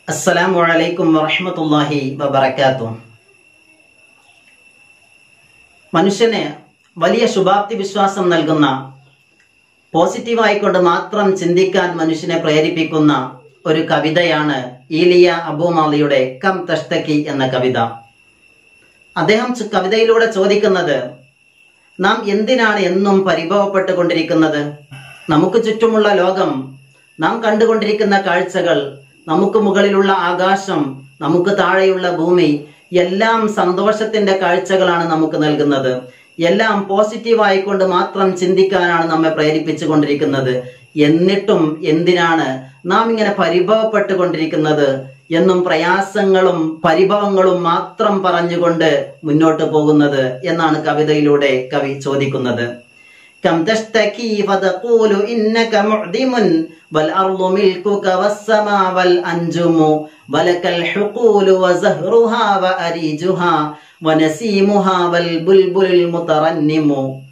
അസ്സലാമു അലൈക്കും വറഹ്മത്തുള്ളാഹി വബറകാതുഹു മനുഷ്യന് വലിയ ശുഭാപ്തി വിശ്വാസം നൽകുന്ന പോസിറ്റീവായിക്കൊണ്ട് മാത്രം ചിന്തിക്കാൻ മനുഷ്യനെ പ്രേരിപ്പിക്കുന്ന ഒരു കവിതയാണ് ഈലിയ അബൂമാലിയുടെ കം തഷ്തക്കി എന്ന കവിത അദ്ദേഹം ച- കവിതയിലൂടെ ചോദിക്കുന്നത് നാം എന്തിനാണ് എന്നും പരിഭവപ്പെട്ടുകൊണ്ടിരിക്കുന്നത് നമുക്ക് ചുറ്റുമുള്ള ലോകം നാം കണ്ടുകൊണ്ടിരിക്കുന്ന കാഴ്ചകൾ നമുക്ക് മുകളിലുള്ള ആകാശം നമുക്ക് താഴെയുള്ള ഭൂമി എല്ലാം സന്തോഷത്തിന്റെ കാഴ്ചകളാണ് നമുക്ക് നൽകുന്നത് എല്ലാം പോസിറ്റീവ് ആയിക്കൊണ്ട് മാത്രം ചിന്തിക്കാനാണ് നമ്മെ പ്രേരിപ്പിച്ചു കൊണ്ടിരിക്കുന്നത് എന്നിട്ടും എന്തിനാണ് നാം ഇങ്ങനെ പരിഭവപ്പെട്ടുകൊണ്ടിരിക്കുന്നത് എന്നും പ്രയാസങ്ങളും പരിഭവങ്ങളും മാത്രം പറഞ്ഞുകൊണ്ട് മുന്നോട്ട് പോകുന്നത് എന്നാണ് കവിതയിലൂടെ കവി ചോദിക്കുന്നത് كم تشتكي فتقول إنك معدم والأرض ملكك والسماء والأنجم ولك الحقول وزهرها وأريجها ونسيمها والبلبل المترنم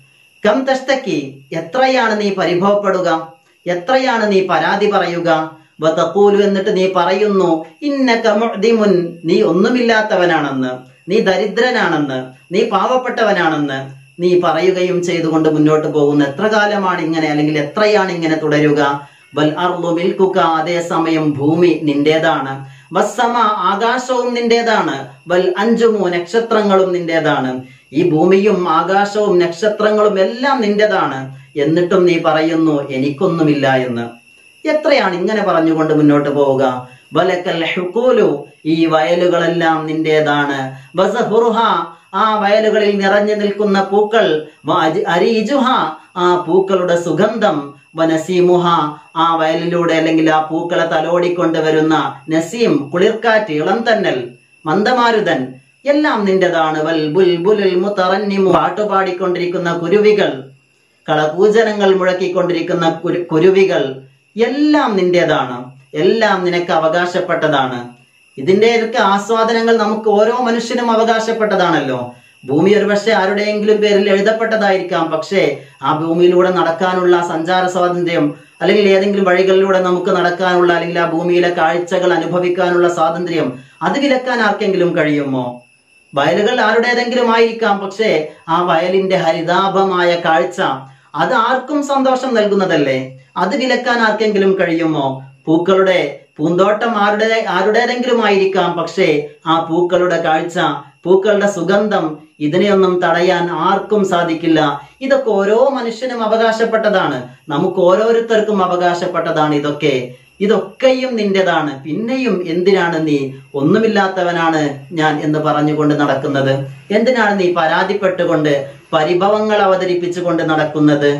കം തഷ്തക്കി എത്രയാണ് നീ പരിഭവപ്പെടുക എത്രയാണ് നീ പരാതി പറയുക വതഖൂലു എന്നിട്ട് നീ പറയുന്നു ഇന്നക മുഅ്ദിമുൻ നീ ഒന്നുമില്ലാത്തവനാണെന്ന് നീ ദരിദ്രനാണെന്ന് നീ പാവപ്പെട്ടവനാണെന്ന് നീ പറയുകയും ചെയ്തുകൊണ്ട് മുന്നോട്ട് പോകുന്ന എത്ര കാലമാണ് ഇങ്ങനെ അല്ലെങ്കിൽ എത്രയാണ് ഇങ്ങനെ തുടരുക വൽ അർളു മിൽക്കുക അതേസമയം ഭൂമി നിന്റേതാണ് വസ്സമ ആകാശവും നിന്റേതാണ് വൽ അഞ്ചുമു നക്ഷത്രങ്ങളും നിന്റേതാണ് ഈ ഭൂമിയും ആകാശവും നക്ഷത്രങ്ങളും എല്ലാം നിന്റേതാണ് എന്നിട്ടും നീ പറയുന്നു എനിക്കൊന്നുമില്ല എന്ന് എത്രയാണ് ഇങ്ങനെ പറഞ്ഞുകൊണ്ട് മുന്നോട്ട് പോവുക വലക്കൽ ഹുക്കൂലു ഈ വയലുകളെല്ലാം നിന്റേതാണ് വസഹുറുഹ ആ വയലുകളിൽ നിറഞ്ഞു നിൽക്കുന്ന പൂക്കൾ വഅജ്- അരീജുഹ ആ പൂക്കളുടെ സുഗന്ധം വനസീമുഹ ആ വയലിലൂടെ അല്ലെങ്കിൽ ആ പൂക്കളെ തലോടിക്കൊണ്ട് വരുന്ന നസീം കുളിർക്കാറ്റ് ഇളം തന്നൽ മന്ദമാരുതൻ എല്ലാം നിന്റേതാണ് വൽ ബുൽബുലുൽ മുതറന്നിമു പാട്ടുപാടിക്കൊണ്ടിരിക്കുന്ന കുരുവികൾ കളപൂജനങ്ങൾ മുഴക്കിക്കൊണ്ടിരിക്കുന്ന കുരു- കുരുവികൾ എല്ലാം നിന്റേതാണ് എല്ലാം നിനക്ക് അവകാശപ്പെട്ടതാണ് ഇതിന്റെയൊക്കെ ആസ്വാദനങ്ങൾ നമുക്ക് ഓരോ മനുഷ്യനും അവകാശപ്പെട്ടതാണല്ലോ ഭൂമി ഒരുപക്ഷെ ആരുടെയെങ്കിലും പേരിൽ എഴുതപ്പെട്ടതായിരിക്കാം പക്ഷേ ആ ഭൂമിയിലൂടെ നടക്കാനുള്ള സഞ്ചാര സ്വാതന്ത്ര്യം അല്ലെങ്കിൽ ഏതെങ്കിലും വഴികളിലൂടെ നമുക്ക് നടക്കാനുള്ള അല്ലെങ്കിൽ ആ ഭൂമിയിലെ കാഴ്ചകൾ അനുഭവിക്കാനുള്ള സ്വാതന്ത്ര്യം അത് വിലക്കാൻ ആർക്കെങ്കിലും കഴിയുമോ വയലുകൾ ആരുടേതെങ്കിലും ആയിരിക്കാം പക്ഷേ ആ വയലിന്റെ ഹരിതാഭമായ കാഴ്ച അത് ആർക്കും സന്തോഷം നൽകുന്നതല്ലേ അത് വിലക്കാൻ ആർക്കെങ്കിലും കഴിയുമോ പൂക്കളുടെ പൂന്തോട്ടം ആരുടെ ആരുടേതെങ്കിലും ആയിരിക്കാം പക്ഷേ ആ പൂക്കളുടെ കാഴ്ച പൂക്കളുടെ സുഗന്ധം ഇതിനെയൊന്നും തടയാൻ ആർക്കും സാധിക്കില്ല ഇതൊക്കെ ഓരോ മനുഷ്യനും അവകാശപ്പെട്ടതാണ് നമുക്ക് ഓരോരുത്തർക്കും അവകാശപ്പെട്ടതാണ് ഇതൊക്കെ ഇതൊക്കെയും നിന്റേതാണ് പിന്നെയും എന്തിനാണ് നീ ഒന്നുമില്ലാത്തവനാണ് ഞാൻ എന്ന് പറഞ്ഞുകൊണ്ട് നടക്കുന്നത് എന്തിനാണ് നീ പരാതിപ്പെട്ടുകൊണ്ട് പരിഭവങ്ങൾ അവതരിപ്പിച്ചുകൊണ്ട് നടക്കുന്നത്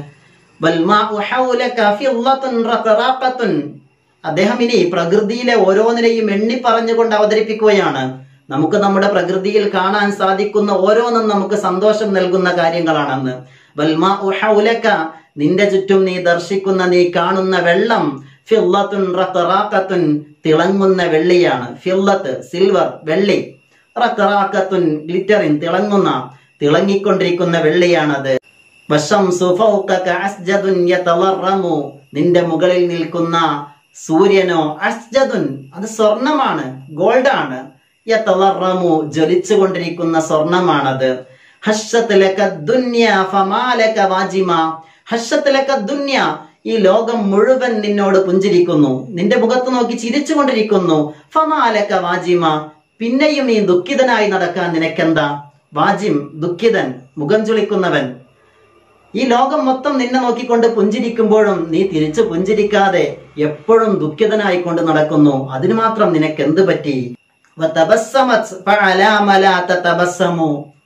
വൽമാഉ ഹൗലക ഫിള്ളത്തുൻ റഖറാഖത്തുൻ. അദ്ദേഹം ഇനി പ്രകൃതിയിലെ ഓരോന്നിനെയും എണ്ണി പറഞ്ഞുകൊണ്ട് അവതരിപ്പിക്കുകയാണ് നമുക്ക് നമ്മുടെ പ്രകൃതിയിൽ കാണാൻ സാധിക്കുന്ന ഓരോന്നും നമുക്ക് സന്തോഷം നൽകുന്ന കാര്യങ്ങളാണെന്ന് വൽമാഉ ഹൗലക നിന്റെ ചുറ്റും നീ ദർശിക്കുന്ന നീ കാണുന്ന വെള്ളം ഫിള്ളത്തുൻ റഖറാഖത്തുൻ തിളങ്ങുന്ന വെള്ളിയാണ് ഫിള്ളത്ത് സിൽവർ വെള്ളി റഖറാഖത്തുൻ ഗ്ലിറ്ററിൻ തിളങ്ങുന്ന തിളങ്ങിക്കൊണ്ടിരിക്കുന്ന വെള്ളിയാണത് വശംസു ഫൗഖക അസ്ജദുൻ യതളറമു നിന്റെ മുകളിൽ നിൽക്കുന്ന സൂര്യനോ അസ്ജദുൻ അത് സ്വർണമാണ് ഗോൾഡാണ് യതളറമു ജ്വലിച്ചുകൊണ്ടിരിക്കുന്ന സ്വർണമാണത് ഹശ്ശത്ത് ലക ദുന്യ ഫമാലക വാജിമ ഹശ്ശത്ത് ലക ദുന്യ ഈ ലോകം മുഴുവൻ നിന്നോട് പുഞ്ചിരിക്കുന്നു നിന്റെ മുഖത്ത് നോക്കി ചിരിച്ചുകൊണ്ടിരിക്കുന്നു ഫമാലക വാജിമ പിന്നെയും ഈ ദുഃഖിതനായി നടക്കാൻ നിനക്കെന്താ വാജിം ദുഃഖിതൻ മുഖം ചുളിക്കുന്നവൻ ഈ ലോകം മൊത്തം നിന്നെ നോക്കിക്കൊണ്ട് പുഞ്ചിരിക്കുമ്പോഴും നീ തിരിച്ചു പുഞ്ചിരിക്കാതെ എപ്പോഴും ദുഃഖിതനായിക്കൊണ്ട് നടക്കുന്നു അതിന് മാത്രം നിനക്ക് എന്ത് പറ്റി വതബസ്സമത് ഫഅലാമ ലാ തതബസ്സമു.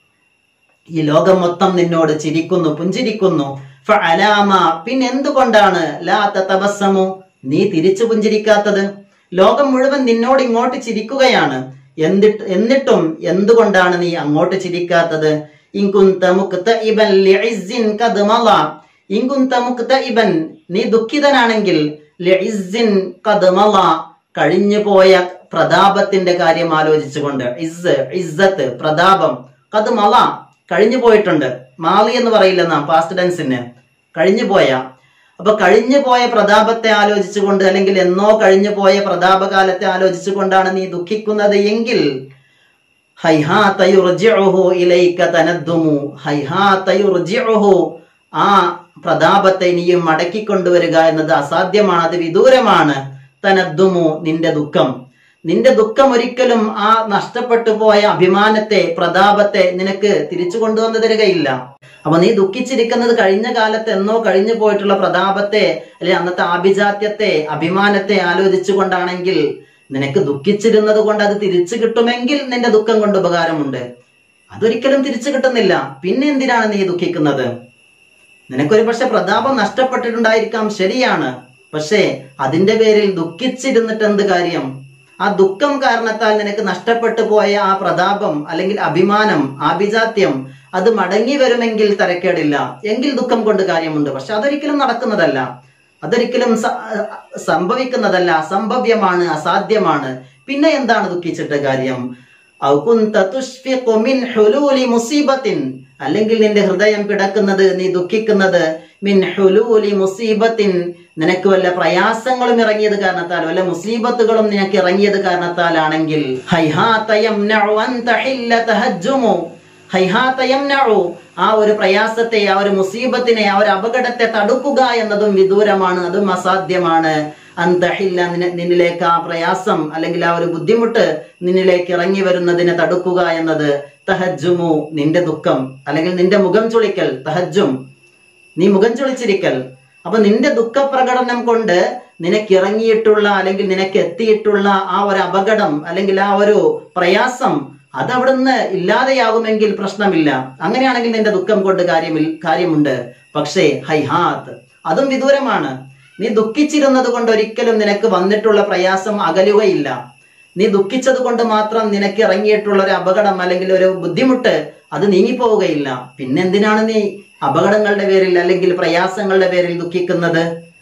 ഈ ലോകം മൊത്തം നിന്നോട് ചിരിക്കുന്നു പുഞ്ചിരിക്കുന്നു ഫഅലാമ പിന്നെന്തുകൊണ്ടാണ് ലാ തതബസ്സമു നീ തിരിച്ചു പുഞ്ചിരിക്കാത്തത് ലോകം മുഴുവൻ നിന്നോട് ഇങ്ങോട്ട് ചിരിക്കുകയാണ് എന്നിട്ട് എന്നിട്ടും എന്തുകൊണ്ടാണ് നീ അങ്ങോട്ട് ചിരിക്കാത്തത് ഇൻകുന്ത മുക്തഇബൻ ലിഇസ്സിൻ ഖദ് മള ഇൻകുന്ത മുക്തഇബൻ നീ ദുഃഖിതനാണെങ്കിൽ ലിഇസ്സിൻ ഖദ് മള കഴിഞ്ഞു പോയ പ്രതാപത്തിന്റെ കാര്യം ആലോചിച്ചുകൊണ്ട് ഇസ് ഇസ്സത്ത് പ്രതാപം ഖദ് മള കഴിഞ്ഞു പോയിട്ടുണ്ട് മാളി എന്ന് പറയില്ല നാം പാസ്റ്റ് ടെൻസിന് കഴിഞ്ഞു പോയ അപ്പൊ കഴിഞ്ഞു പോയ പ്രതാപത്തെ ആലോചിച്ചുകൊണ്ട് അല്ലെങ്കിൽ എന്നോ കഴിഞ്ഞു പോയ പ്രതാപകാലത്തെ ആലോചിച്ചുകൊണ്ടാണ് നീ ദുഃഖിക്കുന്നത് എങ്കിൽ ഹൈഹാത്ത യുർജിഉഹു ഇലൈക തനദ്ദുമു ഹൈഹാത്ത യുർജിഉഹു ആ പ്രതാപത്തെ നീയും മടക്കിക്കൊണ്ടുവരിക എന്നത് അസാധ്യമാണ് അത് വിദൂരമാണ് തനദ്ദുമു നിന്റെ ദുഃഖം നിന്റെ ദുഃഖം ഒരിക്കലും ആ നഷ്ടപ്പെട്ടു പോയ അഭിമാനത്തെ പ്രതാപത്തെ നിനക്ക് തിരിച്ചു കൊണ്ടുവന്നു തരികയില്ല അപ്പൊ നീ ദുഃഖിച്ചിരിക്കുന്നത് കഴിഞ്ഞ കാലത്ത് എന്നോ കഴിഞ്ഞു പോയിട്ടുള്ള പ്രതാപത്തെ അല്ലെങ്കിൽ അന്നത്തെ ആഭിജാത്യത്തെ അഭിമാനത്തെ ആലോചിച്ചുകൊണ്ടാണെങ്കിൽ നിനക്ക് ദുഃഖിച്ചിരുന്നത് കൊണ്ട് അത് തിരിച്ചു കിട്ടുമെങ്കിൽ നിന്റെ ദുഃഖം കൊണ്ട് ഉപകാരമുണ്ട് അതൊരിക്കലും തിരിച്ചു കിട്ടുന്നില്ല പിന്നെ എന്തിനാണ് നീ ദുഃഖിക്കുന്നത് നിനക്കൊരു പക്ഷെ പ്രതാപം നഷ്ടപ്പെട്ടിട്ടുണ്ടായിരിക്കാം ശരിയാണ് പക്ഷേ അതിന്റെ പേരിൽ ദുഃഖിച്ചിരുന്നിട്ട് എന്ത് കാര്യം ആ ദുഃഖം കാരണത്താൽ നിനക്ക് നഷ്ടപ്പെട്ടു പോയ ആ പ്രതാപം അല്ലെങ്കിൽ അഭിമാനം ആഭിജാത്യം അത് മടങ്ങി വരുമെങ്കിൽ തരക്കേടില്ല എങ്കിൽ ദുഃഖം കൊണ്ട് കാര്യമുണ്ട് പക്ഷെ അതൊരിക്കലും നടക്കുന്നതല്ല അതൊരിക്കലും സ- സംഭവിക്കുന്നതല്ല അസംഭവ്യമാണ് അസാധ്യമാണ് പിന്നെ എന്താണ് ദുഃഖിച്ചിട്ട് കാര്യം ഔ കുന്ത തുഷ്ഫിഖു മിൻ ഹുലൂലി മുസീബത്തിൻ അല്ലെങ്കിൽ നിന്റെ ഹൃദയം പിടക്കുന്നത് നീ ദുഃഖിക്കുന്നത് മിൻ ഹുലൂലി മുസീബത്തിൻ നിനക്ക് വല്ല പ്രയാസങ്ങളും ഇറങ്ങിയത് കാരണത്താൽ വല്ല മുസീബത്തുകളും നിനക്ക് ഇറങ്ങിയത് കാരണത്താലാണെങ്കിൽ ഹൈഹാത്ത യംനഉ അൻ തഹില്ല തഹജ്ജുമു ഹൈഹാത്ത യംനഉ ആ ഒരു പ്രയാസത്തെ ആ ഒരു മുസീബത്തിനെ ആ ഒരു അപകടത്തെ തടുക്കുക എന്നതും വിദൂരമാണ് അതും അസാധ്യമാണ് അന്തഹില്ല നിന്നിലേക്ക് ആ പ്രയാസം അല്ലെങ്കിൽ ആ ഒരു ബുദ്ധിമുട്ട് നിന്നിലേക്ക് ഇറങ്ങി വരുന്നതിനെ തടുക്കുക എന്നത് തഹജ്ജുമു നിന്റെ ദുഃഖം അല്ലെങ്കിൽ നിന്റെ മുഖം ചുളിക്കൽ തഹജ്ജും നീ മുഖം ചുളിച്ചിരിക്കൽ അപ്പൊ നിന്റെ ദുഃഖപ്രകടനം കൊണ്ട് നിനക്ക് ഇറങ്ങിയിട്ടുള്ള അല്ലെങ്കിൽ നിനക്ക് എത്തിയിട്ടുള്ള ആ ഒരു അപകടം അല്ലെങ്കിൽ ആ ഒരു പ്രയാസം അത് അവിടുന്ന് ഇല്ലാതെയാകുമെങ്കിൽ പ്രശ്നമില്ല അങ്ങനെയാണെങ്കിൽ നിന്റെ ദുഃഖം കൊണ്ട് കാര്യമിൽ കാര്യമുണ്ട് പക്ഷേ ഹൈഹാത്ത് അതും വിദൂരമാണ് നീ ദുഃഖിച്ചിരുന്നത് കൊണ്ട് ഒരിക്കലും നിനക്ക് വന്നിട്ടുള്ള പ്രയാസം അകലുകയില്ല നീ ദുഃഖിച്ചത് കൊണ്ട് മാത്രം നിനക്ക് ഇറങ്ങിയിട്ടുള്ള ഒരു അപകടം അല്ലെങ്കിൽ ഒരു ബുദ്ധിമുട്ട് അത് നീങ്ങിപ്പോവുകയില്ല പിന്നെന്തിനാണ് നീ അപകടങ്ങളുടെ പേരിൽ അല്ലെങ്കിൽ പ്രയാസങ്ങളുടെ പേരിൽ ദുഃഖിക്കുന്നത്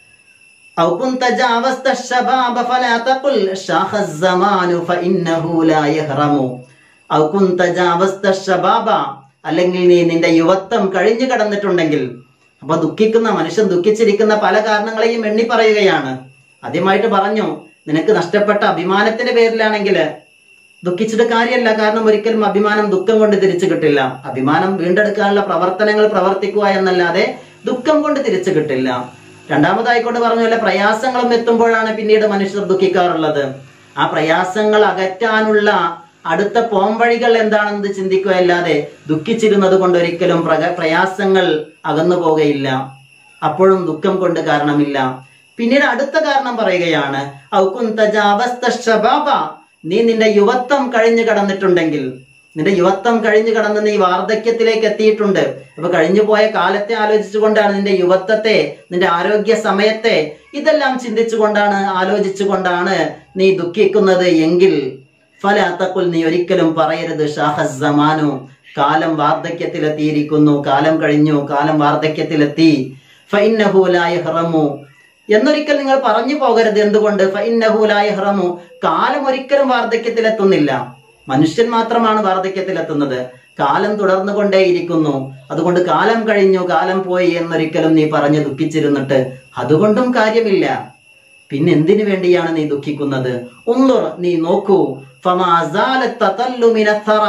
أو كنت جاوزت الشباب فلا تقل شاخ الزمان فإنه لا يهرم أو كنت جاوزت الشباب അല്ലെങ്കിൽ നീ നിന്റെ യുവത്വം കഴിഞ്ഞു കടന്നിട്ടുണ്ടെങ്കിൽ അപ്പൊ ദുഃഖിക്കുന്ന മനുഷ്യൻ ദുഃഖിച്ചിരിക്കുന്ന പല കാരണങ്ങളെയും എണ്ണി പറയുകയാണ് ആദ്യമായിട്ട് പറഞ്ഞു നിനക്ക് നഷ്ടപ്പെട്ട അഭിമാനത്തിന്റെ പേരിലാണെങ്കിൽ ദുഃഖിച്ചിട്ട് കാര്യമല്ല കാരണം ഒരിക്കലും അഭിമാനം ദുഃഖം കൊണ്ട് തിരിച്ചു കിട്ടില്ല അഭിമാനം വീണ്ടെടുക്കാനുള്ള പ്രവർത്തനങ്ങൾ പ്രവർത്തിക്കുക എന്നല്ലാതെ ദുഃഖം കൊണ്ട് തിരിച്ചു കിട്ടില്ല രണ്ടാമതായിക്കൊണ്ട് പറഞ്ഞ പോലെ പ്രയാസങ്ങളും എത്തുമ്പോഴാണ് പിന്നീട് മനുഷ്യർ ദുഃഖിക്കാറുള്ളത് ആ പ്രയാസങ്ങൾ അകറ്റാനുള്ള അടുത്ത പോംവഴികൾ എന്താണെന്ന് ചിന്തിക്കുകയല്ലാതെ ദുഃഖിച്ചിരുന്നത് കൊണ്ട് ഒരിക്കലും പ്രക- പ്രയാസങ്ങൾ അകന്നു പോകുകയില്ല അപ്പോഴും ദുഃഖം കൊണ്ട് കാരണമില്ല പിന്നീട് അടുത്ത കാരണം പറയുകയാണ് ഔ കുന്ത ജാവസ്ത ശബാബ. നീ നിന്റെ യുവത്വം കഴിഞ്ഞു കടന്നിട്ടുണ്ടെങ്കിൽ നിന്റെ യുവത്വം കഴിഞ്ഞു കടന്ന് നീ വാർദ്ധക്യത്തിലേക്ക് എത്തിയിട്ടുണ്ട് അപ്പൊ കഴിഞ്ഞു പോയ കാലത്തെ ആലോചിച്ചുകൊണ്ടാണ് നിന്റെ യുവത്വത്തെ നിന്റെ ആരോഗ്യ സമയത്തെ ഇതെല്ലാം ചിന്തിച്ചുകൊണ്ടാണ് ആലോചിച്ചുകൊണ്ടാണ് നീ ദുഃഖിക്കുന്നത് എങ്കിൽ ഫലാത്തക്കുൽ നീ ഒരിക്കലും പറയരുത് ഷാഹസമാനു കാലം വാർദ്ധക്യത്തിലെത്തിയിരിക്കുന്നു കാലം കഴിഞ്ഞു കാലം വാർദ്ധക്യത്തിലെത്തി ഫൈന്നഹൂലായ ഹ്റമു എന്നൊരിക്കൽ നിങ്ങൾ പറഞ്ഞു പോകരുത് എന്തുകൊണ്ട് ഫൈന്നഹൂലായ ഹ്റമു കാലം ഒരിക്കലും വാർദ്ധക്യത്തിലെത്തുന്നില്ല മനുഷ്യൻ മാത്രമാണ് വാർദ്ധക്യത്തിലെത്തുന്നത് കാലം തുടർന്നു കൊണ്ടേയിരിക്കുന്നു അതുകൊണ്ട് കാലം കഴിഞ്ഞു കാലം പോയി എന്നൊരിക്കലും നീ പറഞ്ഞു ദുഃഖിച്ചിരുന്നിട്ട് അതുകൊണ്ടും കാര്യമില്ല പിന്നെ എന്തിനു വേണ്ടിയാണ് നീ ദുഃഖിക്കുന്നത് ഉന്നുർ നീ നോക്കൂ ഫമാ സാലത്ത് തതല്ലു മിനത്തറ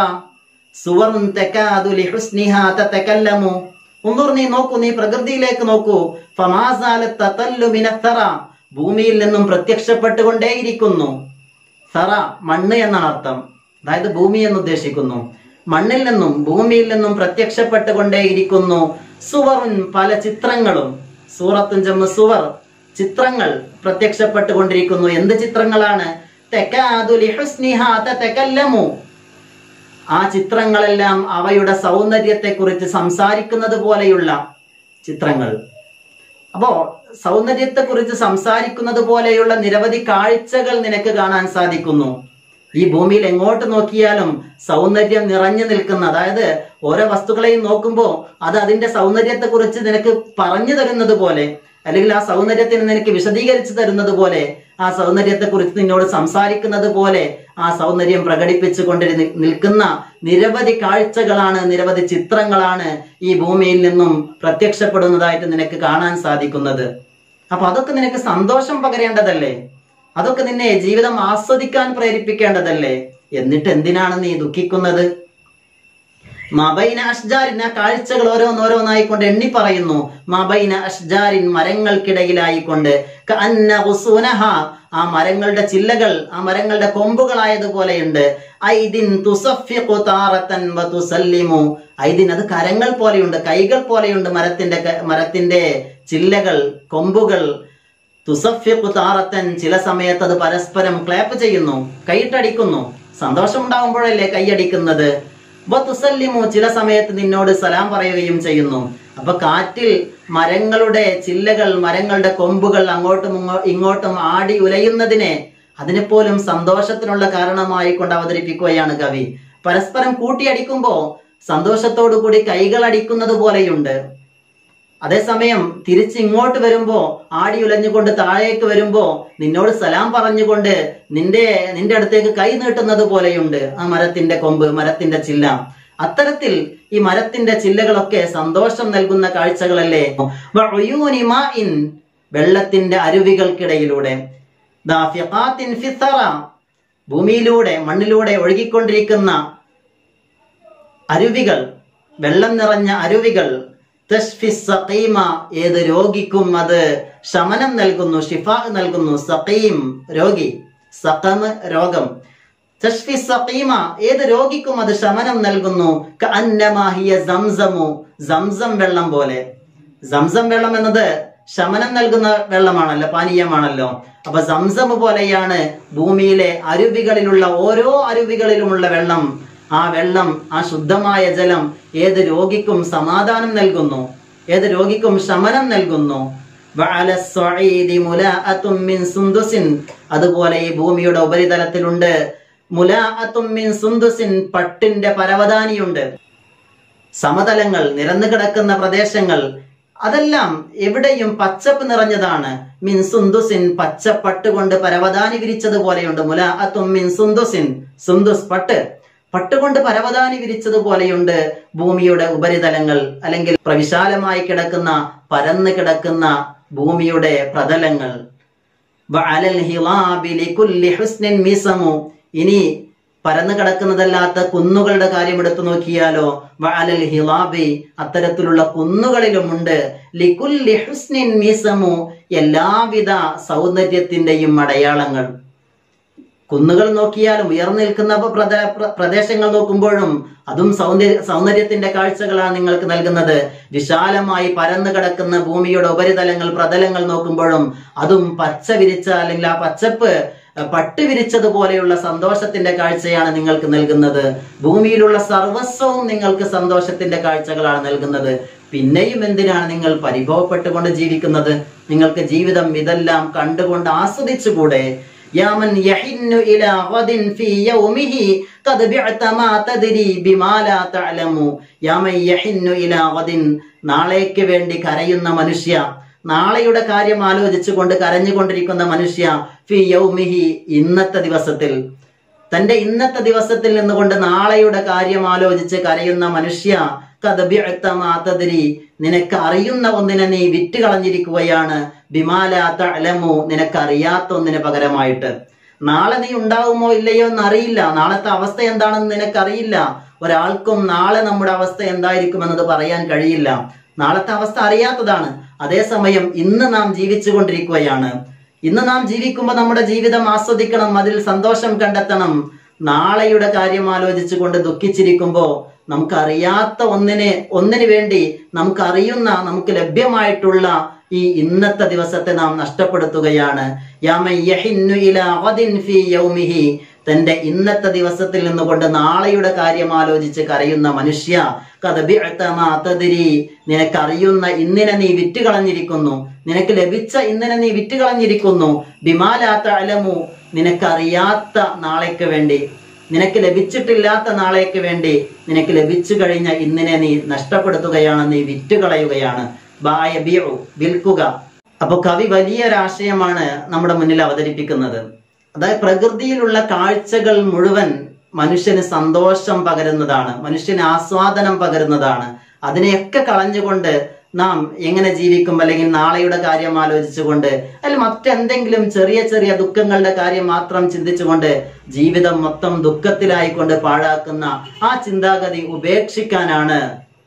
സുവർൻ തകാദു ലിഹുസ്നിഹാ തതകല്ലമു ഉന്നുർ നീ നോക്കൂ നീ പ്രകൃതിയിലേക്ക് നോക്കൂ ഫമാ സാലത്ത് തതല്ലു മിനത്തറ ഭൂമിയിൽ നിന്നും പ്രത്യക്ഷപ്പെട്ടുകൊണ്ടേയിരിക്കുന്നു സറ മണ്ണ് എന്നാണ് അർത്ഥം അതായത് ഭൂമി എന്ന് ഉദ്ദേശിക്കുന്നു മണ്ണിൽ നിന്നും ഭൂമിയിൽ നിന്നും പ്രത്യക്ഷപ്പെട്ടുകൊണ്ടേയിരിക്കുന്നു സുവറുൻ പല ചിത്രങ്ങളും സൂറത്തും ജമ്മ സുവർ ചിത്രങ്ങൾ പ്രത്യക്ഷപ്പെട്ടുകൊണ്ടിരിക്കുന്നു എന്ത് ചിത്രങ്ങളാണ് തെക്കാദു ലിഹുസ്നിഹാ തതകല്ലമു ആ ചിത്രങ്ങളെല്ലാം അവയുടെ സൗന്ദര്യത്തെക്കുറിച്ച് സംസാരിക്കുന്നത് പോലെയുള്ള ചിത്രങ്ങൾ അപ്പോ സൗന്ദര്യത്തെക്കുറിച്ച് സംസാരിക്കുന്നത് പോലെയുള്ള നിരവധി കാഴ്ചകൾ നിനക്ക് കാണാൻ സാധിക്കുന്നു ഈ ഭൂമിയിൽ എങ്ങോട്ട് നോക്കിയാലും സൗന്ദര്യം നിറഞ്ഞു നിൽക്കുന്ന അതായത് ഓരോ വസ്തുക്കളെയും നോക്കുമ്പോൾ അത് അതിന്റെ സൗന്ദര്യത്തെക്കുറിച്ച് നിനക്ക് പറഞ്ഞു തരുന്നത് പോലെ അല്ലെങ്കിൽ ആ സൗന്ദര്യത്തിന് നിനക്ക് വിശദീകരിച്ചു തരുന്നത് പോലെ ആ സൗന്ദര്യത്തെക്കുറിച്ച് നിന്നോട് സംസാരിക്കുന്നത് പോലെ ആ സൗന്ദര്യം പ്രകടിപ്പിച്ചു കൊണ്ട് നിൽക്കുന്ന നിരവധി കാഴ്ചകളാണ് നിരവധി ചിത്രങ്ങളാണ് ഈ ഭൂമിയിൽ നിന്നും പ്രത്യക്ഷപ്പെടുന്നതായിട്ട് നിനക്ക് കാണാൻ സാധിക്കുന്നത് അപ്പൊ അതൊക്കെ നിനക്ക് സന്തോഷം പകരേണ്ടതല്ലേ അതൊക്കെ നിന്നെ ജീവിതം ആസ്വദിക്കാൻ പ്രേരിപ്പിക്കേണ്ടതല്ലേ എന്നിട്ട് എന്തിനാണ് നീ ദുഃഖിക്കുന്നത് മബൈന അഷ്ജാരിൻ ആ കാഴ്ചകൾ ഓരോന്നോരോന്നായിക്കൊണ്ട് എണ്ണി പറയുന്നു മബൈന അഷ്ജാരിൻ മരങ്ങൾക്കിടയിലായിക്കൊണ്ട് കഅന്ന ഗുസൂനഹ, ആ മരങ്ങളുടെ ചില്ലകൾ ആ മരങ്ങളുടെ കൊമ്പുകളായതുപോലെയുണ്ട് ഐദിൻ തുസഫിഖു താറത്തൻ വതുസല്ലിമു ഐദിൻ അത് കരങ്ങൾ പോലെയുണ്ട് കൈകൾ പോലെയുണ്ട് മരത്തിന്റെ ക- മരത്തിന്റെ ചില്ലകൾ കൊമ്പുകൾ തുസഫിഖു താറത്തൻ ചില സമയത്ത് അത് പരസ്പരം ക്ലാപ്പ് ചെയ്യുന്നു കൈയിട്ടടിക്കുന്നു സന്തോഷം ഉണ്ടാകുമ്പോഴല്ലേ കൈയടിക്കുന്നത് വതുസല്ലിമു ചില സമയത്ത് നിന്നോട് സലാം പറയുകയും ചെയ്യുന്നു അപ്പൊ കാറ്റിൽ മരങ്ങളുടെ ചില്ലകൾ മരങ്ങളുടെ കൊമ്പുകൾ അങ്ങോട്ടും ഇങ്ങോ- ഇങ്ങോട്ടും ആടി ഉലയുന്നതിനെ അതിനെപ്പോലും സന്തോഷത്തിനുള്ള കാരണമായി കൊണ്ട് അവതരിപ്പിക്കുകയാണ് കവി പരസ്പരം കൂട്ടിയടിക്കുമ്പോ സന്തോഷത്തോടു കൂടി കൈകൾ അടിക്കുന്നത് പോലെയുണ്ട് അതേസമയം തിരിച്ച് ഇങ്ങോട്ട് വരുമ്പോ ആടി ഉലഞ്ഞുകൊണ്ട് താഴേക്ക് വരുമ്പോ നിന്നോട് സലാം പറഞ്ഞുകൊണ്ട് നിന്റെ നിന്റെ അടുത്തേക്ക് കൈ നീട്ടുന്നത് പോലെയുണ്ട് ആ മരത്തിന്റെ കൊമ്പ് മരത്തിന്റെ ചില്ല അത്തരത്തിൽ ഈ മരത്തിന്റെ ചില്ലകളൊക്കെ സന്തോഷം നൽകുന്ന കാഴ്ചകളല്ലേ വഉയൂനി മാഇൻ, വെള്ളത്തിന്റെ അരുവികൾക്കിടയിലൂടെ ദാഫിഖാത്തിൻ ഫിത്തറ, ഭൂമിയിലൂടെ മണ്ണിലൂടെ ഒഴുകിക്കൊണ്ടിരിക്കുന്ന അരുവികൾ വെള്ളം നിറഞ്ഞ അരുവികൾ തശ്ഫി സഖീമ ഏത് രോഗിക്കും അത് ശമനം നൽകുന്നു ഷിഫ നൽകുന്നു സഖീം രോഗി സഖമ് രോഗം തശ്ഫി സഖീമ ഏത് രോഗിക്കും അത് ശമനം നൽകുന്നു കഅന്നമാ ഹിയ സംസമു സംസം വെള്ളം പോലെ സംസം വെള്ളം എന്നത് ശമനം നൽകുന്ന വെള്ളമാണല്ലോ പാനീയമാണല്ലോ അപ്പൊ സംസം പോലെയാണ് ഭൂമിയിലെ അരുവികളിലുള്ള ഓരോ അരുവികളിലുമുള്ള വെള്ളം ആ വെള്ളം ആ ശുദ്ധമായ ജലം ഏത് രോഗിക്കും സമാധാനം നൽകുന്നു ഏത് രോഗിക്കും ശമനം നൽകുന്നു വഅല സ്സഈദി മുലാഅത്തും മിൻ സുന്ദുസിൻ അതുപോലെ ഈ ഭൂമിയുടെ ഉപരിതലത്തിലുണ്ട് മുലാഅത്തും മിൻ സുന്ദുസിൻ പട്ടിന്റെ പരവതാനിയുണ്ട് സമതലങ്ങൾ നിരന്നു കിടക്കുന്ന പ്രദേശങ്ങൾ അതെല്ലാം എവിടെയും പച്ചപ്പ് നിറഞ്ഞതാണ് മിൻ സുന്ദുസിൻ പച്ചപ്പട്ട് കൊണ്ട് പരവതാനി വിരിച്ചതുപോലെയുണ്ട് മുല അത്തും മിൻ സുന്ദുസിൻ സുന്ദുസ് പട്ട് പട്ടുകൊണ്ട് പരവതാനി വിരിച്ചതുപോലെയുണ്ട് ഭൂമിയുടെ ഉപരിതലങ്ങൾ അല്ലെങ്കിൽ പ്രവിശാലമായി കിടക്കുന്ന പരന്നു കിടക്കുന്ന ഭൂമിയുടെ പ്രതലങ്ങൾ വഅലൽ ഹിളാബി ലികുല്ലി ഹുസ്നിൻ മിസമു ഇനി പരന്നു കിടക്കുന്നതല്ലാത്ത കുന്നുകളുടെ കാര്യം എടുത്തു നോക്കിയാലോ വഅലൽ ഹിളാബി അത്തരത്തിലുള്ള കുന്നുകളിലുമുണ്ട് ലികുല്ലി ഹുസ്നിൻ മിസമു എല്ലാവിധ സൗന്ദര്യത്തിന്റെയും അടയാളങ്ങൾ കുന്നുകൾ നോക്കിയാലും ഉയർന്നു നിൽക്കുന്ന പ്രദ- പ്ര- പ്രദേശങ്ങൾ നോക്കുമ്പോഴും അതും സൗന്ദര്യ സൗന്ദര്യത്തിന്റെ കാഴ്ചകളാണ് നിങ്ങൾക്ക് നൽകുന്നത് വിശാലമായി പരന്നു കിടക്കുന്ന ഭൂമിയുടെ ഉപരിതലങ്ങൾ പ്രതലങ്ങൾ നോക്കുമ്പോഴും അതും പച്ച വിരിച്ച അല്ലെങ്കിൽ ആ പച്ചപ്പ് അഹ് പട്ട് വിരിച്ചതുപോലെയുള്ള സന്തോഷത്തിന്റെ കാഴ്ചയാണ് നിങ്ങൾക്ക് നൽകുന്നത് ഭൂമിയിലുള്ള സർവസ്വവും നിങ്ങൾക്ക് സന്തോഷത്തിന്റെ കാഴ്ചകളാണ് നൽകുന്നത് പിന്നെയും എന്തിനാണ് നിങ്ങൾ പരിഭവപ്പെട്ടുകൊണ്ട് ജീവിക്കുന്നത് നിങ്ങൾക്ക് ജീവിതം ഇതെല്ലാം കണ്ടുകൊണ്ട് ആസ്വദിച്ചുകൂടെ يا من يحن إلى غد في يومه قد بعت ما تدري بما لا تعلم يا من يحن إلى غد നാളേക്ക് വേണ്ടി കരയുന്ന മനുഷ്യ നാളെയുടെ കാര്യം ആലോചിച്ചുകൊണ്ട് കരഞ്ഞുകൊണ്ടിരിക്കുന്ന മനുഷ്യ ഫി യൗമിഹി ഇന്നത്തെ ദിവസത്തിൽ തന്റെ ഇന്നത്തെ ദിവസത്തിൽ നിന്നുകൊണ്ട് നാളെയുടെ കാര്യം ആലോചിച്ച് കരയുന്ന മനുഷ്യ കഥബിഅത്ത മാതദ്രി നിനക്ക് അറിയുന്ന ഒന്നിനെ നീ വിറ്റ് കളഞ്ഞിരിക്കുകയാണ് ബിമാലാത്ത അലമു നിനക്ക് അറിയാത്ത ഒന്നിന് പകരമായിട്ട് നാളെ നീ ഉണ്ടാവുമോ ഇല്ലയോ എന്ന് അറിയില്ല നാളത്തെ അവസ്ഥ എന്താണെന്ന് നിനക്കറിയില്ല ഒരാൾക്കും നാളെ നമ്മുടെ അവസ്ഥ എന്തായിരിക്കും എന്നത് പറയാൻ കഴിയില്ല നാളത്തെ അവസ്ഥ അറിയാത്തതാണ് അതേസമയം ഇന്ന് നാം ജീവിച്ചു കൊണ്ടിരിക്കുകയാണ് ഇന്ന് നാം ജീവിക്കുമ്പോൾ നമ്മുടെ ജീവിതം ആസ്വദിക്കണം അതിൽ സന്തോഷം കണ്ടെത്തണം നാളെയുടെ കാര്യം ആലോചിച്ചുകൊണ്ട് ദുഃഖിച്ചിരിക്കുമ്പോൾ നമുക്കറിയാത്ത ഒന്നിനെ ഒന്നിനു വേണ്ടി നമുക്കറിയുന്ന നമുക്ക് ലഭ്യമായിട്ടുള്ള ഈ ഇന്നത്തെ ദിവസത്തെ നാം നഷ്ടപ്പെടുത്തുകയാണ് യാമൻ യഹിന്നു ഇലാ ഗദിൻ ഫീ യൗമിഹി തന്റെ ഇന്നത്തെ ദിവസത്തിൽ നിന്നുകൊണ്ട് നാളെയുടെ കാര്യം ആലോചിച്ച് കരയുന്ന മനുഷ്യ കഥ നിനക്കറിയുന്ന ഇന്നിനെ നീ വിറ്റ് കളഞ്ഞിരിക്കുന്നു നിനക്ക് ലഭിച്ച ഇന്നിനെ നീ വിറ്റ് കളഞ്ഞിരിക്കുന്നു ബിമാലാത്ത അലമു നിനക്കറിയാത്ത നാളേക്ക് വേണ്ടി നിനക്ക് ലഭിച്ചിട്ടില്ലാത്ത നാളേക്ക് വേണ്ടി നിനക്ക് ലഭിച്ചു കഴിഞ്ഞ ഇന്നിനെ നീ നഷ്ടപ്പെടുത്തുകയാണ് നീ വിറ്റുകളയുകയാണ് ബായ ബിഉ, വിൽക്കുക അപ്പൊ കവി വലിയൊരാശയമാണ് നമ്മുടെ മുന്നിൽ അവതരിപ്പിക്കുന്നത് അതായത് പ്രകൃതിയിലുള്ള കാഴ്ചകൾ മുഴുവൻ മനുഷ്യന് സന്തോഷം പകരുന്നതാണ് മനുഷ്യന് ആസ്വാദനം പകരുന്നതാണ് അതിനെയൊക്കെ കളഞ്ഞുകൊണ്ട് നാം എങ്ങനെ ജീവിക്കും അല്ലെങ്കിൽ നാളെയുടെ കാര്യം ആലോചിച്ചുകൊണ്ട് അല്ലെങ്കിൽ മറ്റെന്തെങ്കിലും ചെറിയ ചെറിയ ദുഃഖങ്ങളുടെ കാര്യം മാത്രം ചിന്തിച്ചുകൊണ്ട് ജീവിതം മൊത്തം ദുഃഖത്തിലായിക്കൊണ്ട് പാഴാക്കുന്ന ആ ചിന്താഗതി ഉപേക്ഷിക്കാനാണ്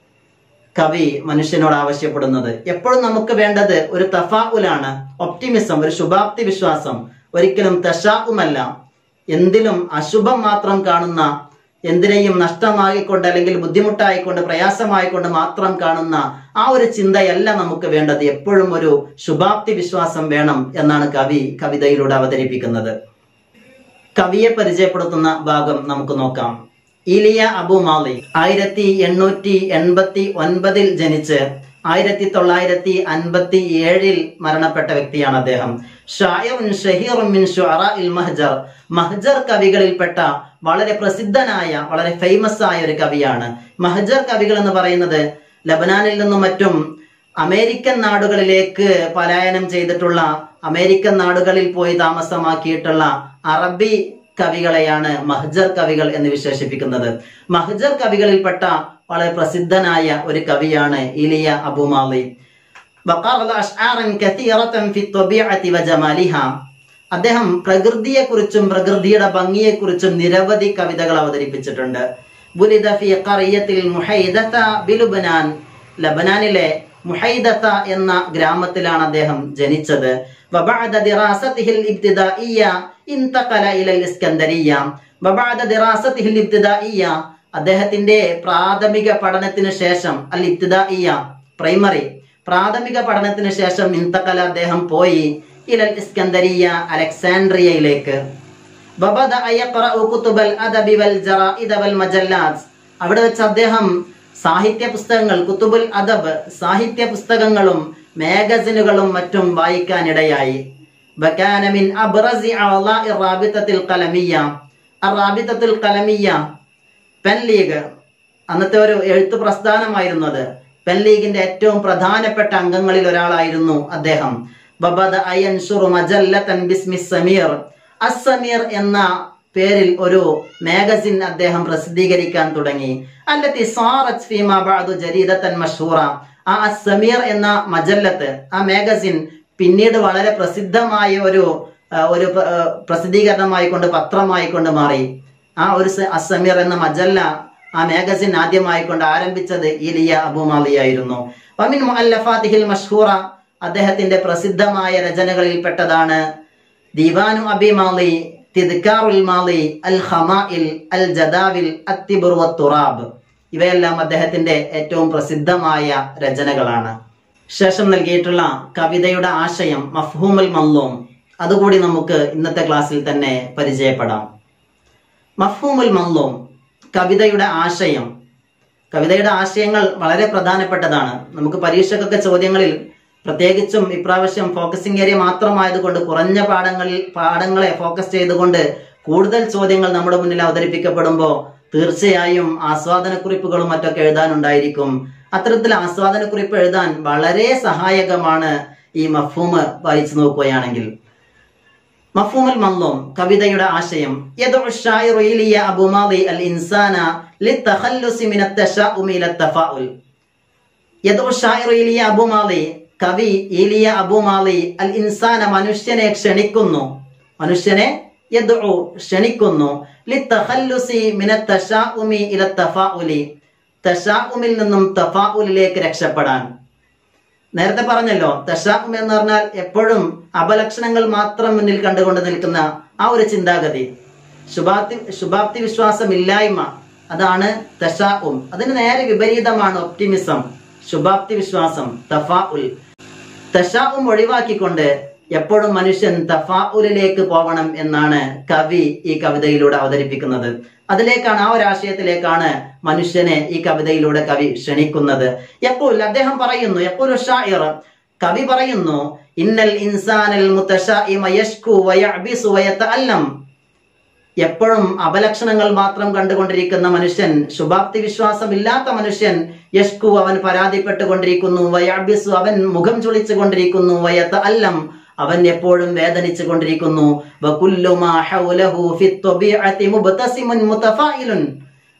കവി മനുഷ്യനോട് ആവശ്യപ്പെടുന്നത് എപ്പോഴും നമുക്ക് വേണ്ടത് ഒരു തഫാഉലാണ് ഒപ്റ്റിമിസം ഒരു ശുഭാപ്തി വിശ്വാസം ഒരിക്കലും തഷാവുമല്ല എന്തിലും അശുഭം മാത്രം കാണുന്ന എന്തിനേയും നഷ്ടമായിക്കൊണ്ട് അല്ലെങ്കിൽ ബുദ്ധിമുട്ടായിക്കൊണ്ട് പ്രയാസമായിക്കൊണ്ട് മാത്രം കാണുന്ന ആ ഒരു ചിന്തയല്ല നമുക്ക് വേണ്ടത് എപ്പോഴും ഒരു ശുഭാപ്തി വിശ്വാസം വേണം എന്നാണ് കവി കവിതയിലൂടെ അവതരിപ്പിക്കുന്നത് കവിയെ പരിചയപ്പെടുത്തുന്ന ഭാഗം നമുക്ക് നോക്കാം ഇലിയ അബു മാലി ആയിരത്തി എണ്ണൂറ്റി എൺപത്തി ഒൻപതിൽ ജനിച്ച് ആയിരത്തി തൊള്ളായിരത്തി അൻപത്തി ഏഴിൽ മരണപ്പെട്ട വ്യക്തിയാണ് അദ്ദേഹം ഷായറുൻ ഷഹീറുൻ മിൻ ഷുഅറാഇൽ മഹ്ജർ മഹ്ജർ കവികളിൽപ്പെട്ട വളരെ പ്രസിദ്ധനായ വളരെ ഫേമസ് ആയ ഒരു കവിയാണ് മഹ്ജർ കവികൾ എന്ന് പറയുന്നത് ലബനാനിൽ നിന്നും മറ്റും അമേരിക്കൻ നാടുകളിലേക്ക് പലായനം ചെയ്തിട്ടുള്ള അമേരിക്കൻ നാടുകളിൽ പോയി താമസമാക്കിയിട്ടുള്ള അറബി കവികളെയാണ് മഹ്ജർ കവികൾ എന്ന് വിശേഷിപ്പിക്കുന്നത് മഹ്ജർ കവികളിൽപ്പെട്ട വളരെ പ്രസിദ്ധനായ ഒരു കവിയാണ് ഇലിയ അബുമാലി وقال أشعارا كثيرة في الطبيعة وجمالها അദ്ദേഹം പ്രകൃതിയെക്കുറിച്ചും പ്രകൃതിയുടെ ഭംഗിയെക്കുറിച്ചും നിരവധി കവിതകൾ അവതരിപ്പിച്ചിട്ടുണ്ട് ബുലിദ ഫി ഖറിയത്തിൽ മുഹൈദത ബിലുബനാൻ ലബനാനിലെ മുഹൈദത്ത എന്ന ഗ്രാമത്തിലാണ് അദ്ദേഹം ജനിച്ചത് وبعد دراسته الابتدائية انتقل إلى الإسكندرية وبعد دراسته الابتدائية അദ്ദേഹത്തിന്റെ പ്രാഥമിക പഠനത്തിന് ശേഷം അൽ ഇബ്തിദായിയ പ്രൈമറി പ്രാഥമിക പഠനത്തിന് ശേഷം ഇന്തക്കല അദ്ദേഹം പോയി ഇലൽ ഇസ്കന്ദരിയ അലക്സാൻഡ്രിയയിലേക്ക് ബബദ യഖറഉ കുതുബൽ അദബി വൽ ജറാഇദ വൽ മജല്ലാത്ത് അവിടെ വെച്ച് അദ്ദേഹം സാഹിത്യ പുസ്തകങ്ങൾ കുത്തുബുൽ അദബ് സാഹിത്യ പുസ്തകങ്ങളും മാഗസിനുകളും മറ്റും വായിക്കാനിടയായി ബക്കാന മിൻ അബ്റസി അഅളാഇ റാബിത്തത്തിൽ ഖലമിയ്യ അറാബിത്തത്തിൽ ഖലമിയ്യ പെൻ ലീഗ് അന്നത്തെ ഒരു എഴുത്ത് പ്രസ്ഥാനമായിരുന്നു അത് പെൻ ലീഗിന്റെ ഏറ്റവും പ്രധാനപ്പെട്ട അംഗങ്ങളിൽ ഒരാളായിരുന്നു അദ്ദേഹം ബബദ അയൻഷുറു മജല്ലതൻ ബിസ്മി സമീർ അസമീർ എന്ന പേരിൽ ഒരു മാഗസിൻ അദ്ദേഹം പ്രസിദ്ധീകരിക്കാൻ തുടങ്ങി അല്ലത്തി സാറത്ത് ഫീമ ബഅദു ജരീദത്തൻ മഷ്ഹൂറ ആ അസമീർ എന്ന മജല്ലത്ത് ആ മാഗസിൻ പിന്നീട് വളരെ പ്രസിദ്ധമായ ഒരു ആ, ഒരു പ്ര- ആ, പ്രസിദ്ധീകരണമായി കൊണ്ട് പത്രമായി കൊണ്ട് മാറി ആ ഒരു സ- അസമീർ എന്ന മജല്ല ആ മാഗസിൻ ആദ്യമായി കൊണ്ട് ആരംഭിച്ചത് ഇലിയ അബുമാലിയായിരുന്നു വമിൻ മുഅല്ലഫാത്തിഹിൽ മഷ്ഹൂറ അദ്ദേഹത്തിന്റെ പ്രസിദ്ധമായ രചനകളിൽ പെട്ടതാണ് ദീവാനു അബി മാലി തിദ്കാറുൽ മാലി അൽ ഖമാഇൽ അൽ ജദാവിൽ അത്തിബുർ തുറാബ് ഇവയെല്ലാം അദ്ദേഹത്തിന്റെ ഏറ്റവും പ്രസിദ്ധമായ രചനകളാണ് ശേഷം നൽകിയിട്ടുള്ള കവിതയുടെ ആശയം മഫ്ഹൂമുൽ മല്ലൂം അതുകൂടി നമുക്ക് ഇന്നത്തെ ക്ലാസ്സിൽ തന്നെ പരിചയപ്പെടാം മഫ്ഹൂമുൽ മല്ലൂം കവിതയുടെ ആശയം കവിതയുടെ ആശയങ്ങൾ വളരെ പ്രധാനപ്പെട്ടതാണ് നമുക്ക് പരീക്ഷക്കൊക്കെ ചോദ്യങ്ങളിൽ പ്രത്യേകിച്ചും ഇപ്രാവശ്യം ഫോക്കസിംഗ് ഏരിയ മാത്രമായതുകൊണ്ട് കുറഞ്ഞ പാഠങ്ങളിൽ പാഠങ്ങളെ ഫോക്കസ് ചെയ്തുകൊണ്ട് കൂടുതൽ ചോദ്യങ്ങൾ നമ്മുടെ മുന്നിൽ അവതരിപ്പിക്കപ്പെടുമ്പോൾ തീർച്ചയായും ആസ്വാദനക്കുറിപ്പുകളും മറ്റൊക്കെ എഴുതാനുണ്ടായിരിക്കും അത്തരത്തിൽ ആസ്വാദനക്കുറിപ്പ് എഴുതാൻ വളരെ സഹായകമാണ് ഈ മഫൂമ് വായിച്ചു നോക്കുകയാണെങ്കിൽ മഫൂമുൽ മൻലൂം കവിതയുടെ ആശയം യദഉ الشاعر إلي أبو ماضي الإنسان للتخلص من التشاؤم إلى التفاؤل യദഉ الشاعر إلي أبو ماضي കവി ഈലിയ അബു മാലി അൽ ഇൻസാന മനുഷ്യനെ ക്ഷണിക്കുന്നു മനുഷ്യനെ യദ്ഉ ക്ഷണിക്കുന്നു ലിത്തഖല്ലുസി മിന തശാഉമി ഇല തഫാഉലി തശാഉമിൽ നിന്നും തഫാഉലിലേക്ക് രക്ഷപ്പെടാൻ നേരത്തെ പറഞ്ഞല്ലോ തശാഉം എന്ന് പറഞ്ഞാൽ എപ്പോഴും അപലക്ഷണങ്ങൾ മാത്രം മുന്നിൽ കണ്ടുകൊണ്ട് നിൽക്കുന്ന ആ ഒരു ചിന്താഗതി ശുഭാപ്തി ശുഭാപ്തി വിശ്വാസം ഇല്ലായ്മ അതാണ് തശാഉം അതിന് നേരെ വിപരീതമാണ് ഒപ്റ്റിമിസം ശുഭാപ്തി വിശ്വാസം തഫാഉൽ തശാഉം ഒഴിവാക്കിക്കൊണ്ട് എപ്പോഴും മനുഷ്യൻ തഫാഉലിലേക്ക് പോകണം എന്നാണ് കവി ഈ കവിതയിലൂടെ അവതരിപ്പിക്കുന്നത് അതിലേക്കാണ് ആ ഒരു ആശയത്തിലേക്കാണ് മനുഷ്യനെ ഈ കവിതയിലൂടെ കവി ക്ഷണിക്കുന്നത് എപ്പോൾ അദ്ദേഹം പറയുന്നു എപ്പോൾ ഷായിർ കവി പറയുന്നു ഇന്നൽ ഇൻസാനൽ മുത്തശാഇമ യഷ്കു വയഅബിസു വയതഅല്ലം എപ്പോഴും അപലക്ഷണങ്ങൾ മാത്രം കണ്ടുകൊണ്ടിരിക്കുന്ന മനുഷ്യൻ ശുഭാപ്തി വിശ്വാസമില്ലാത്ത മനുഷ്യൻ യഷ്കു അവൻ പരാതിപ്പെട്ടുകൊണ്ടിരിക്കുന്നു വയാബിസു അവൻ മുഖം ചുളിച്ചു കൊണ്ടിരിക്കുന്നു വയത്ത അല്ലം അവൻ എപ്പോഴും വേദനിച്ചു കൊണ്ടിരിക്കുന്നു വകുല്ലു മാ ഹൗലഹു ഫി ത്വബീഅത്തി മുബ്തസിമുൻ മുതഫായിലുൻ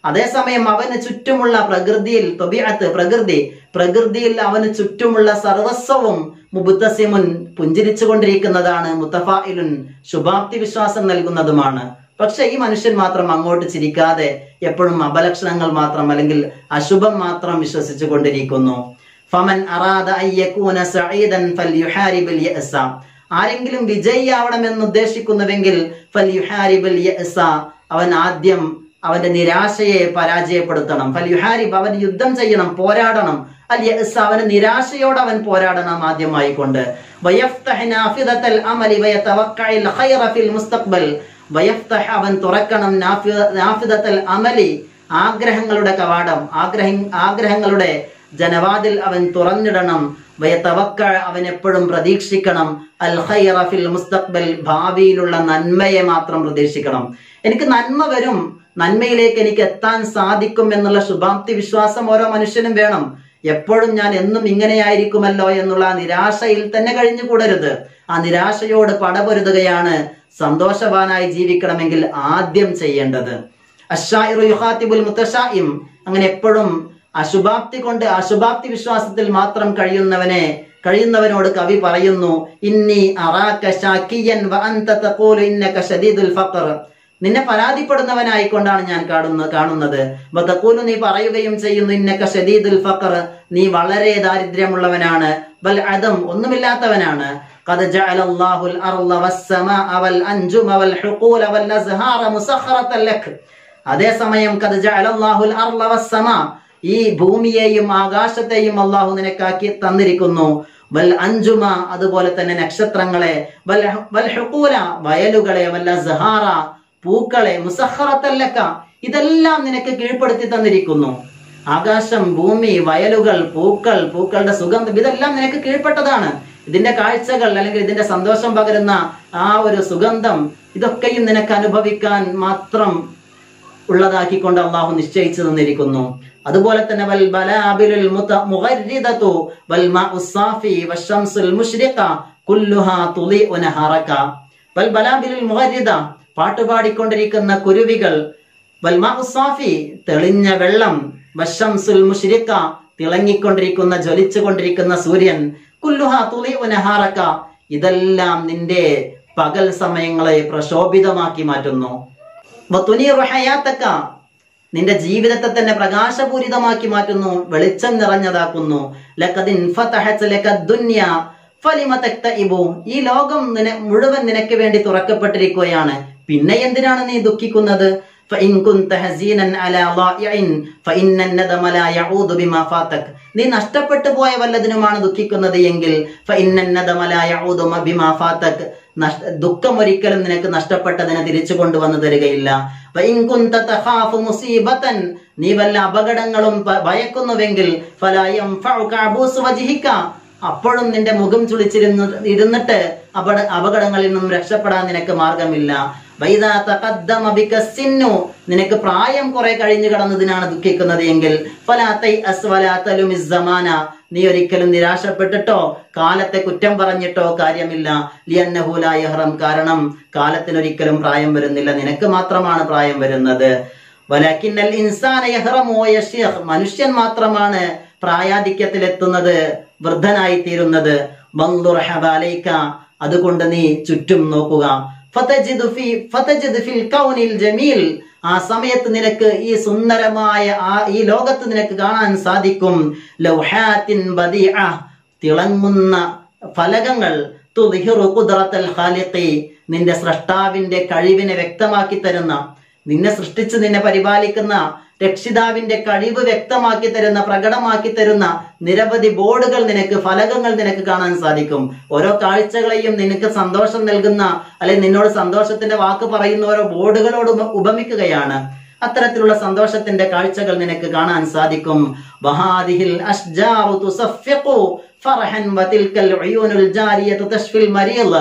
അതേസമയം അവന് ചുറ്റുമുള്ള പ്രകൃതിയിൽ തൊബിയത്ത് പ്രകൃതി പ്രകൃതിയിൽ അവന് ചുറ്റുമുള്ള സർവസ്വവും മുബുത്തസിമുൻ പുഞ്ചിരിച്ചുകൊണ്ടിരിക്കുന്നതാണ് മുത്തഫായിലുൻ ശുഭാപ്തി വിശ്വാസം നൽകുന്നതുമാണ് പക്ഷെ ഈ മനുഷ്യൻ മാത്രം അങ്ങോട്ട് ചിരിക്കാതെ എപ്പോഴും അപലക്ഷണങ്ങൾ മാത്രം അല്ലെങ്കിൽ അശുഭം മാത്രം വിശ്വസിച്ചു കൊണ്ടിരിക്കുന്നു ഫമൻ അറാദ അയ്യക്കൂന സഈദൻ ഫൽയുഹാരിബിൽ യഅസ ആരെങ്കിലും വിജയിയാവണമെന്ന് ഉദ്ദേശിക്കുന്നുവെങ്കിൽ ഫൽയുഹാരിബിൽ യഅസ അവൻ ആദ്യം അവന്റെ നിരാശയെ പരാജയപ്പെടുത്തണം ഫൽയുഹാരിബ് അവൻ യുദ്ധം ചെയ്യണം പോരാടണം അൽ യഅസ അവന് നിരാശയോട് അവൻ പോരാടണം ആദ്യമായി കൊണ്ട് വയഫ്തഹ് നാഫിദത്തൽ അമലി വയതവക്കഇൽ ഖൈറ ഫിൽ മുസ്തഖ്ബൽ വയഫ്തഹ് അവൻ തുറക്കണം നാഫിദ- നാഫിദത്തൽ അമലി ആഗ്രഹങ്ങളുടെ കവാടം ആഗ്രഹ ആഗ്രഹങ്ങളുടെ ജനവാതിൽ അവൻ തുറന്നിടണം വയതവക്ക അവൻ എപ്പോഴും പ്രതീക്ഷിക്കണം അൽ ഖൈറ ഫിൽ മുസ്തഖ്ബൽ ഭാവിയിലുള്ള നന്മയെ മാത്രം പ്രതീക്ഷിക്കണം എനിക്ക് നന്മ വരും നന്മയിലേക്ക് എനിക്ക് എത്താൻ സാധിക്കും എന്നുള്ള ശുഭാപ്തി വിശ്വാസം ഓരോ മനുഷ്യനും വേണം എപ്പോഴും ഞാൻ എന്നും ഇങ്ങനെയായിരിക്കുമല്ലോ എന്നുള്ള ആ നിരാശയിൽ തന്നെ കഴിഞ്ഞുകൂടരുത് ആ നിരാശയോട് പടപൊരുതുകയാണ് സന്തോഷവാനായി ജീവിക്കണമെങ്കിൽ ആദ്യം ചെയ്യേണ്ടത് അഷായിറു യുഹാത്തിബുൽ മുത്തഷായിം അങ്ങനെ എപ്പോഴും അശുഭാപ്തി കൊണ്ട് അശുഭാപ്തി വിശ്വാസത്തിൽ മാത്രം കഴിയുന്നവനെ കഴിയുന്നവനോട് കവി പറയുന്നു ഇന്നി അറാക ശാക്കിയൻ വ അൻത തഖൂലു ഇന്നക ശദീദുൽ ഫഖർ നിന്നെ പരാതിപ്പെടുന്നവനായിക്കൊണ്ടാണ് ഞാൻ കാണുന്നത് കാണുന്നത് ബത്തക്കൂലു നീ പറയുകയും ചെയ്യുന്നു ഇന്നക ഷദീദുൽ ഫഖർ നീ വളരെ ദാരിദ്ര്യമുള്ളവനാണ് ബൽ അദം ഒന്നുമില്ലാത്തവനാണ് قد جعل الله الأرض والسماء والأنجم والحقول والأزهار مسخرة لك അതേസമയം കത് ജഅലല്ലാഹുൽ അർള വസ്സമ ഈ ഭൂമിയെയും ആകാശത്തെയും അള്ളാഹു നിനക്കാക്കി തന്നിരിക്കുന്നു വൽ അഞ്ചുമ അതുപോലെ തന്നെ നക്ഷത്രങ്ങളെ വൽ ഹു- വൽ ഹുഖൂല വയലുകളെ വല്ല സഹാറ പൂക്കളെ മുസഹറത്തല്ലക്ക ഇതെല്ലാം നിനക്ക് കീഴ്പ്പെടുത്തി തന്നിരിക്കുന്നു ആകാശം ഭൂമി വയലുകൾ പൂക്കൾ പൂക്കളുടെ സുഗന്ധം ഇതെല്ലാം നിനക്ക് കീഴ്പ്പെട്ടതാണ് ഇതിന്റെ കാഴ്ചകൾ അല്ലെങ്കിൽ ഇതിന്റെ സന്തോഷം പകരുന്ന ആ ഒരു സുഗന്ധം ഇതൊക്കെയും നിനക്ക് അനുഭവിക്കാൻ മാത്രം ഉള്ളതാക്കിക്കൊണ്ട് അള്ളാഹു നിശ്ചയിച്ചു തന്നിരിക്കുന്നു അതുപോലെ തന്നെ വൽ ബലാബിലുൽ മുത- മുഗർരിദതു വൽ മാഉ സാഫി വശംസുൽ മുശ്രിഖ കുല്ലുഹാ തുളിഉ നഹാറക വൽ ബലാബിലുൽ മുഗർരിദ പാട്ടുപാടിക്കൊണ്ടിരിക്കുന്ന കുരുവികൾ വൽ മാഉ സാഫി തെളിഞ്ഞ വെള്ളം വശംസുൽ മുശ്രിഖ തിളങ്ങിക്കൊണ്ടിരിക്കുന്ന ജ്വലിച്ചുകൊണ്ടിരിക്കുന്ന സൂര്യൻ കുല്ലുഹാ തുളിഉ നഹാറക ഇതെല്ലാം നിന്റെ പകൽ സമയങ്ങളെ പ്രശോഭിതമാക്കി മാറ്റുന്നു വതുനീറു ഹയാത്തക്ക നിന്റെ ജീവിതത്തെ തന്നെ പ്രകാശപൂരിതമാക്കി മാറ്റുന്നു വെളിച്ചം നിറഞ്ഞതാക്കുന്നു ലഖദിൻ ഫതഹത് ലക ദുനിയ ഫലിമ തക്തഇബു ഈ ലോകം നിന മുഴുവൻ നിനക്ക് വേണ്ടി തുറക്കപ്പെട്ടിരിക്കുകയാണ് പിന്നെ എന്തിനാണ് നീ ദുഃഖിക്കുന്നത് فإن كنت حزينا على ضائع فإن الندم لا يعود بما فاتك നീ നഷ്ടപ്പെട്ടു പോയ വല്ലതിനുമാണ് ദുഃഖിക്കുന്നത് എങ്കിൽ فإن الندم لا يعود بما فاتك നഷ്ട ദുഃഖം ഒരിക്കലും നിനക്ക് നഷ്ടപ്പെട്ടതിനെ തിരിച്ചു കൊണ്ടുവന്നു തരികയില്ല وإن كنت تخاف مصيبة നീ വല്ല അപകടങ്ങളും പ- ഭയക്കുന്നുവെങ്കിൽ فلا ينفعك عبوس وجهك അപ്പോഴും നിന്റെ മുഖം ചുളിച്ചിരുന്നു ഇരുന്നിട്ട് അപകട അപകടങ്ങളിൽ നിന്നും രക്ഷപ്പെടാൻ നിനക്ക് മാർഗമില്ല വൈദാ തഖദ്ദമ ബിക സിന്നു നിനക്ക് പ്രായം കുറെ കഴിഞ്ഞു കടന്നതിനാണ് ദുഃഖിക്കുന്നത് എങ്കിൽ ഫലാ തൈഅസ് വലാ തലുമിസ് സമാന നീ ഒരിക്കലും നിരാശപ്പെട്ടിട്ടോ കാലത്തെ കുറ്റം പറഞ്ഞിട്ടോ കാര്യമില്ല ലിയന്നഹു ലാ യഹ്റം കാരണം കാലത്തിനൊരിക്കലും പ്രായം വരുന്നില്ല നിനക്ക് മാത്രമാണ് പ്രായം വരുന്നത് വലാക്കിന്നൽ ഇൻസാന യഹ്റമു വയശ്യഖ് മനുഷ്യൻ മാത്രമാണ് പ്രായാധിക്യത്തിലെത്തുന്നത് വൃദ്ധനായി തീരുന്നത് ബന്ദുർ ഹബാലൈക അതുകൊണ്ട് നീ ചുറ്റും നോക്കുക ഫതജിദു ഫി ഫതജിദു ഫിൽ കൗനിൽ ജമീൽ ആ സമയത്ത് നിനക്ക് ഈ സുന്ദരമായ ആ ഈ ലോകത്ത് നിനക്ക് കാണാൻ സാധിക്കും ലൗഹാത്തിൻ ബദീഅ തിളങ്ങുന്ന ഫലകങ്ങൾ തുദ്ഹിറു ഖുദ്റത്തൽ ഖാലിഖി നിന്റെ സ്രഷ്ടാവിന്റെ കഴിവിനെ വ്യക്തമാക്കി തരുന്ന നിന്നെ സൃഷ്ടിച്ച് നിന്നെ പരിപാലിക്കുന്ന രക്ഷിതാവിന്റെ കഴിവ് വ്യക്തമാക്കി തരുന്ന പ്രകടമാക്കി തരുന്ന നിരവധി ബോർഡുകൾ നിനക്ക് ഫലകങ്ങൾ നിനക്ക് കാണാൻ സാധിക്കും ഓരോ കാഴ്ചകളെയും നിനക്ക് സന്തോഷം നൽകുന്ന അല്ലെങ്കിൽ നിന്നോട് സന്തോഷത്തിന്റെ വാക്ക് പറയുന്ന ഓരോ ബോർഡുകളോട് ഉപ- ഉപമിക്കുകയാണ് അത്തരത്തിലുള്ള സന്തോഷത്തിന്റെ കാഴ്ചകൾ നിനക്ക് കാണാൻ സാധിക്കും വഹാദിഹിൽ അഷ്ജാറു തുസഫ്ഫിഖു ഫറഹൻ വതിൽക്കൽ ഉയൂനുൽ ജാരിയതു തശ്ഫിൽ മരീള്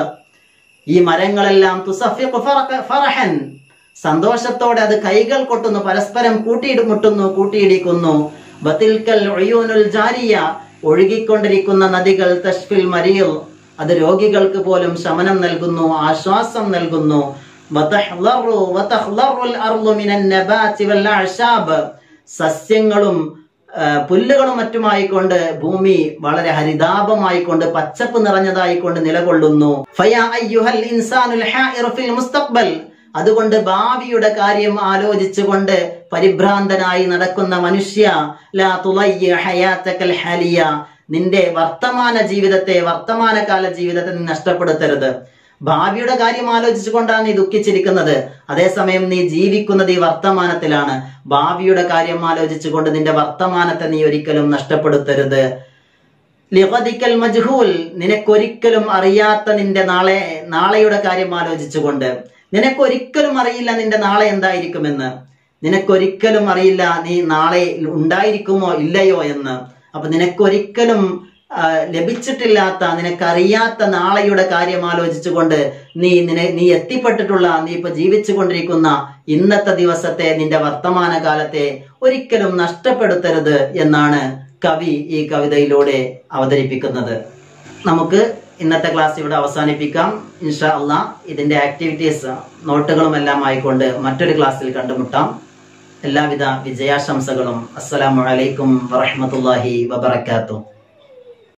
ഈ മരങ്ങളെല്ലാം തുസഫിഖു ഫറഖ- ഫറഹൻ സന്തോഷത്തോടെ അത് കൈകൾ കൊട്ടുന്നു പരസ്പരം കൂട്ടിയിടുമുട്ടുന്നു കൂട്ടിയിടിക്കുന്നു ബത്തിൽക്കൽ ഉയൂനുൽ ജാരിയ ഒഴുകിക്കൊണ്ടിരിക്കുന്ന നദികൾ തഷ്ഫിൽ മരിയൽ അത് രോഗികൾക്ക് പോലും ശമനം നൽകുന്നു ആശ്വാസം നൽകുന്നു വതഹ്ളറു വതഖ്ളറു അർളു മിനൻ നബാതി വൽ അഅ്ശാബ് സസ്യങ്ങളും ആ, പുല്ലുകളും മറ്റുമായിക്കൊണ്ട് ഭൂമി വളരെ ഹരിതാപമായിക്കൊണ്ട് പച്ചപ്പ് നിറഞ്ഞതായിക്കൊണ്ട് നിലകൊള്ളുന്നു ഫയാ അയ്യുഹൽ ഇൻസാനുൽ ഹാഇറു ഫിൽ മുസ്തഖ്ബൽ അതുകൊണ്ട് ഭാവിയുടെ കാര്യം ആലോചിച്ചുകൊണ്ട് പരിഭ്രാന്തനായി നടക്കുന്ന മനുഷ്യ ലാ തുളയ്യ ഹയാത്തക്കൽ ഹാലിയ നിന്റെ വർത്തമാന ജീവിതത്തെ വർത്തമാനകാല ജീവിതത്തെ നീ നഷ്ടപ്പെടുത്തരുത് ഭാവിയുടെ കാര്യം ആലോചിച്ചുകൊണ്ടാണ് നീ ദുഃഖിച്ചിരിക്കുന്നത് അതേസമയം നീ ജീവിക്കുന്നത് ഈ വർത്തമാനത്തിലാണ് ഭാവിയുടെ കാര്യം ആലോചിച്ചുകൊണ്ട് നിന്റെ വർത്തമാനത്തെ നീ ഒരിക്കലും നഷ്ടപ്പെടുത്തരുത് ലിഖദിക്കൽ മജ്ഹൂൽ നിനക്കൊരിക്കലും അറിയാത്ത നിന്റെ നാളെ നാളെയുടെ കാര്യം ആലോചിച്ചുകൊണ്ട് നിനക്കൊരിക്കലും അറിയില്ല നിന്റെ നാളെ എന്തായിരിക്കുമെന്ന് നിനക്കൊരിക്കലും അറിയില്ല നീ നാളെ ഉണ്ടായിരിക്കുമോ ഇല്ലയോ എന്ന് അപ്പൊ നിനക്കൊരിക്കലും ആ, ലഭിച്ചിട്ടില്ലാത്ത നിനക്കറിയാത്ത നാളെയുടെ കാര്യം ആലോചിച്ചുകൊണ്ട് നീ നിന നീ എത്തിപ്പെട്ടിട്ടുള്ള നീ ഇപ്പൊ ജീവിച്ചു കൊണ്ടിരിക്കുന്ന ഇന്നത്തെ ദിവസത്തെ നിന്റെ വർത്തമാന കാലത്തെ ഒരിക്കലും നഷ്ടപ്പെടുത്തരുത് എന്നാണ് കവി ഈ കവിതയിലൂടെ അവതരിപ്പിക്കുന്നത് നമുക്ക് ഇന്നത്തെ ക്ലാസ് ഇവിടെ അവസാനിപ്പിക്കാം ഇൻഷാ അള്ളാ ഇതിന്റെ ആക്ടിവിറ്റീസ് നോട്ടുകളും എല്ലാം ആയിക്കൊണ്ട് മറ്റൊരു ക്ലാസ്സിൽ കണ്ടുമുട്ടാം എല്ലാവിധ വിജയാശംസകളും അസ്സലാമു അലൈക്കും വറഹ്മത്തുള്ളാഹി വബറകാതുഹു